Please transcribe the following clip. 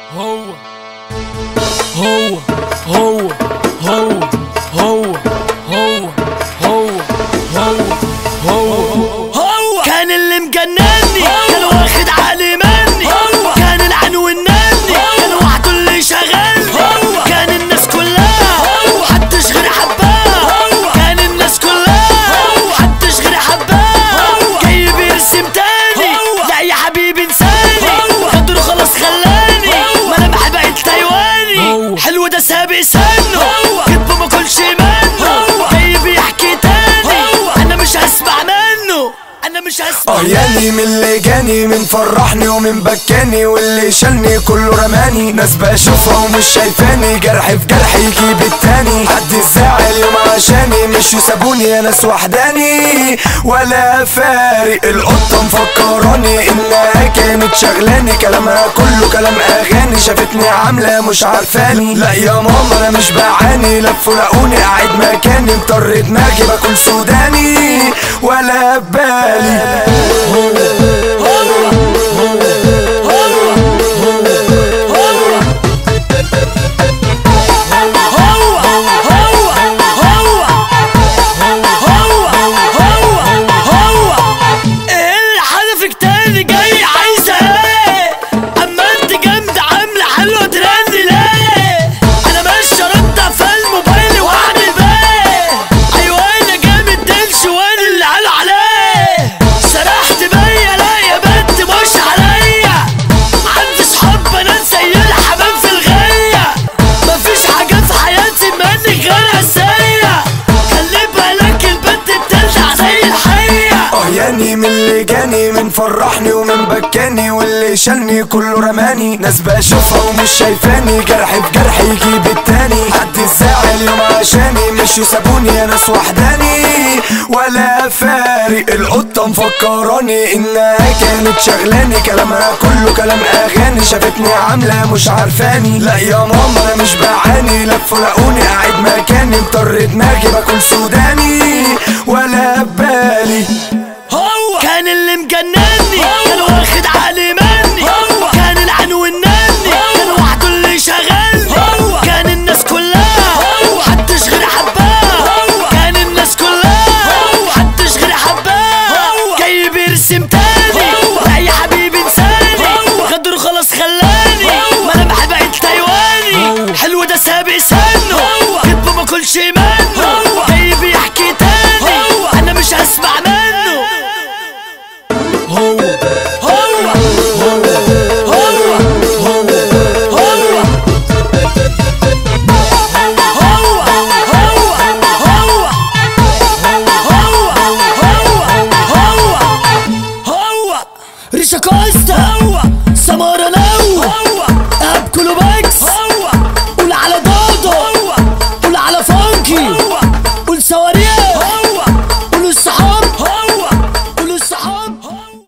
هو هو هو هو هو هو هو هو هو هو كان اللي مجنني كان واخد عقلي مني كان العنو النني كان وحده اللي شغلني كان الناس كلها محدش غير حباه كان الناس كلها محدش غير حباه جاي بيرسم تاني لا يا حبيبي انساني غدر خلاص خلاني ملامح بقت تايواني حلو ده سابق سنه كدبه ما كلش منه جاي بيحكي تاني انا مش هسمع منه انا مش هسمع اه ياني من اللي جاني من فرحني ومن بكاني واللي شالني كله رماني ناس بشوفها ومش شايفاني جرح في جرح يجيب التاني حد الزعل يوم عشاني مش يسابوني يا ناس وحداني ولا فارق القطة مفكراني انها كانت شغلاني كلامها كله كلام اغاني شافتني عاملة مش عارفاني لا يا ماما انا مش بعاني لفوا لقوني قاعد مكاني مضطر دماغي باكل سوداني ولا بالي ايه اللي حدفك تاني جاي عايزة ايه اما انت جامدة عاملة حلوة ترندي ليه انا مش رد في الموبايل واعمل بيه ايوه انا جامد دلش وانا اللي قال عليه سرحت بيا لا يا بنت مش عليا عندي صحاب بنات زي الحمام في الغية مفيش حاجة في حياتي منك غير اسية خلي بالك البنت بتلدع زي الحية اه ياني من اللي جاني من فرحني ومن بكاني واللي شالني كله رماني ناس بشوفها ومش شايفاني جرح في جرح يجيب التاني حد الزعل يوم عشاني مش يسابوني يا ناس وحداني ولا فارق القطة مفكراني انها كانت شغلاني كلامها كله كلام اغاني شافتني عاملة مش عارفاني لا يا ماما انا مش بعاني لفوا لقوني قاعد مكاني مضطر دماغي باكل سوداني ولا بالي هو كان اللي مجنني كان واخد عقلي مني كان العنو النني كان وحده اللي شغلني كان الناس كلها محدش غير حباه كان الناس كلها محدش غير حباه جاي بيرسم تاني لا يا حبيبي انساني غدر خلاص خلاني ملامح بقت تايواني حلو ده سابق سنه كدبه ما كلش منه جاي بيحكي تاني انا مش هسمع منه هو هو هو هو هو هو ريشا كوستا سمارة نو